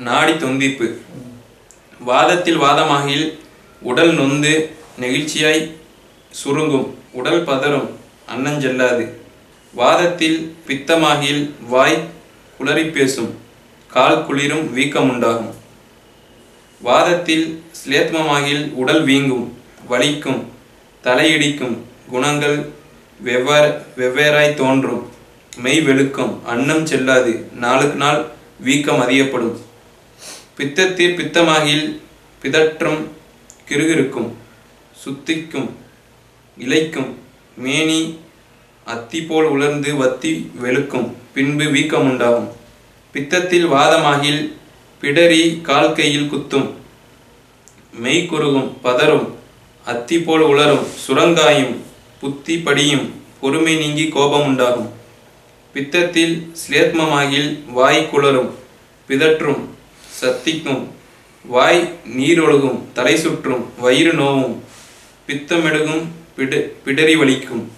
நாடி தொந்திப்பு வாதத்தில் வாதமாகில் உடல் நொந்து நெகிழ்ச்சியாய் சுருங்கும் உடல் பதறும் அன்னஞ்செல்லாது வாதத்தில் பித்தமாகில் வாய் குளறி பேசும் கால் குளிரும் வீக்கமுண்டாகும் வாதத்தில் ஸ்லேத்மமாகில் உடல் வீங்கும் வலிக்கும் தலையிடிக்கும் குணங்கள் வெவ்வேறு வெவ்வேறாய் தோன்றும் மெய் வெளுக்கும் அன்னம் செல்லாது நாளுக்கு நாள் வீக்கம் அதிகப்படும் பித்தத்தில் பித்தமாகில் பிதற்றும் கிறுகிறுக்கும் சுத்திக்கும் இளைக்கும் மேனி அத்தி போல் உலர்ந்து வத்தி வெளுக்கும் பின்பு வீக்கம் உண்டாகும் பித்தத்தில் வாதமாகில் பிடரி கால் கையில் குத்தும் மெய் குறுகும் பதறும் அத்தி போல் உலரும் சுரங்காயும் புத்தி படியும் பொறுமை நீங்கி கோபம் உண்டாகும் பித்தத்தில் ஸ்லேத்மமாகில் வாய் குளரும் பிதற்றும் சத்திக்கும் வாய் நீரொழுகும் தலை சுற்றும் வயிறு நோவும் பித்தமெடுகும் பிட பிடரி வலிக்கும்